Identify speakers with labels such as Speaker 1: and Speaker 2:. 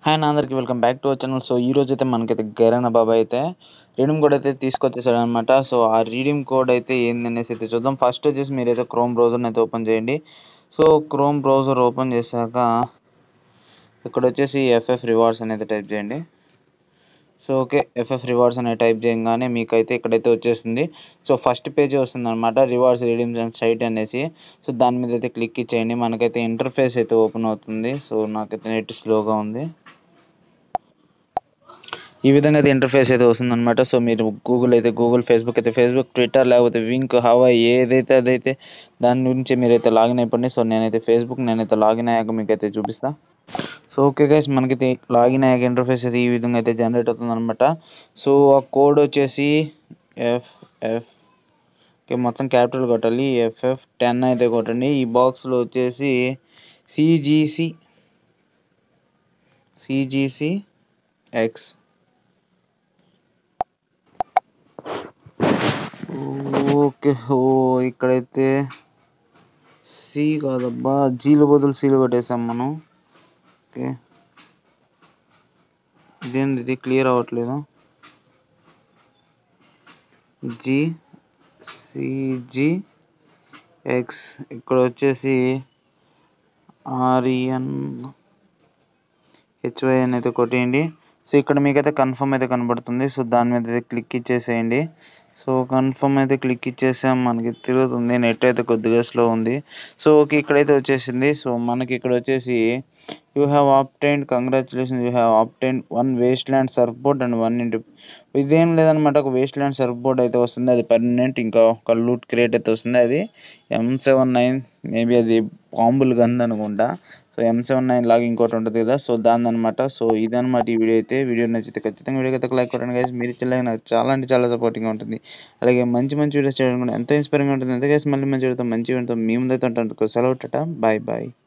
Speaker 1: hi అన్న అందరికి welcome back to our channel so ఈ రోజు అయితే మనకైతే గైరన్న బాబా అయితే రీడింగ్ కోడ్ అయితే తీసుకొచ్చేసాడు అనమాట సో ఆ రీడింగ్ కోడ్ అయితే ఏందనేసి అయితే చూద్దాం ఫస్ట్ వచ్చేసి మీరైతే క్రోమ్ బ్రౌజర్ని అయితే ఓపెన్ చేయండి సో క్రోమ్ బ్రౌజర్ ఓపెన్ చేశాక ఇక్కడ వచ్చేసి ఎఫ్ఎఫ్ రివార్డ్స్ అనేది టైప్ చేయండి సో ఓకే ఎఫ్ఎఫ్ రివార్డ్స్ అనేది టైప్ చేయగానే మీకైతే ఇక్కడైతే వచ్చేసింది సో ఫస్ట్ పేజీ వస్తుంది అనమాట రివార్డ్స్ రీడింగ్స్ అండ్ సైట్ అనేసి సో దాని మీద అయితే క్లిక్ ఇచ్చేయండి మనకైతే ఇంటర్ఫేస్ అయితే ఓపెన్ అవుతుంది సో నాకైతే నెట్ స్లోగా ఉంది ఈ విధంగా అయితే ఇంటర్ఫేస్ అయితే వస్తుంది అనమాట సో మీరు గూగుల్ అయితే గూగుల్ ఫేస్బుక్ అయితే ఫేస్బుక్ ట్విట్టర్ లేకపోతే వింక్ హవా ఏదైతే అదైతే దాని గురించి మీరైతే లాగిన్ అయిపోండి సో నేనైతే ఫేస్బుక్ నేనైతే లాగిన్ అయ్యాక మీకు అయితే చూపిస్తా సో ఓకే గైస్ మనకైతే లాగిన్ అయ్యాక ఇంటర్ఫేస్ అయితే ఈ విధంగా అయితే జనరేట్ అవుతుంది అనమాట సో ఆ కోడ్ వచ్చేసి ఎఫ్ ఎఫ్ ఓకే మొత్తం క్యాపిటల్ కొట్టాలి ఎఫ్ఎఫ్ టెన్ అయితే కొట్టండి ఈ బాక్స్లో వచ్చేసి సిజీసి సిజీసి ఎక్స్ ఓకే ఓ ఇక్కడైతే సి కాదబ్బా జీలు బదులు సీలు కొట్టేసాం మనం ఓకే ఇదేంది ఇది క్లియర్ అవ్వట్లేదు జి సిజి ఎక్స్ ఇక్కడ వచ్చేసి ఆర్ఈఎన్ హెచ్వై అని అయితే కొట్టేయండి సో ఇక్కడ మీకైతే కన్ఫర్మ్ అయితే కనబడుతుంది సో దాని మీద అయితే క్లిక్ ఇచ్చేసేయండి సో కన్ఫర్మ్ అయితే క్లిక్ ఇచ్చేసాం మనకి తిరుగుతుంది నెట్ అయితే కొద్దిగా స్లో ఉంది సో ఓకే ఇక్కడైతే వచ్చేసింది సో మనకి ఇక్కడ వచ్చేసి you have obtain congratulation you have obtain one waste land surf board and one ఇంటి ఇదేం లేదనమాట ఒక వేస్ట్ ల్యాండ్ సర్ఫ్ బోర్డ్ అయితే వస్తుంది అది పర్మనెంట్ ఇంకా ఒక లూట్ క్రియేట్ అయితే వస్తుంది అది ఎం సెవెన్ నైన్ మేబీ అది బాంబుల్ గన్ అనుకుంటా సో ఎం సెవెన్ నైన్ లాగా ఇంకోటి ఉంటుంది కదా సో దాని అనమాట సో ఇదనమాట ఈ వీడియో అయితే వీడియో నచ్చితే ఖచ్చితంగా వీడియోకి అయితే లైక్ కొట్టండి గైస్ మీరు ఇచ్చే నాకు చాలా అంటే చాలా సపోర్టింగ్గా ఉంటుంది అలాగే మంచి మంచి వీడియోస్ చేయడం కూడా ఎంతో ఇన్స్పైరింగ్గా ఉంటుంది ఎంత గైస్ మళ్ళీ మంచి వీడియోతో మంచి వీడియోతో మీ ముందైతే ఉంటాను సెలవు బాయ్ బాయ్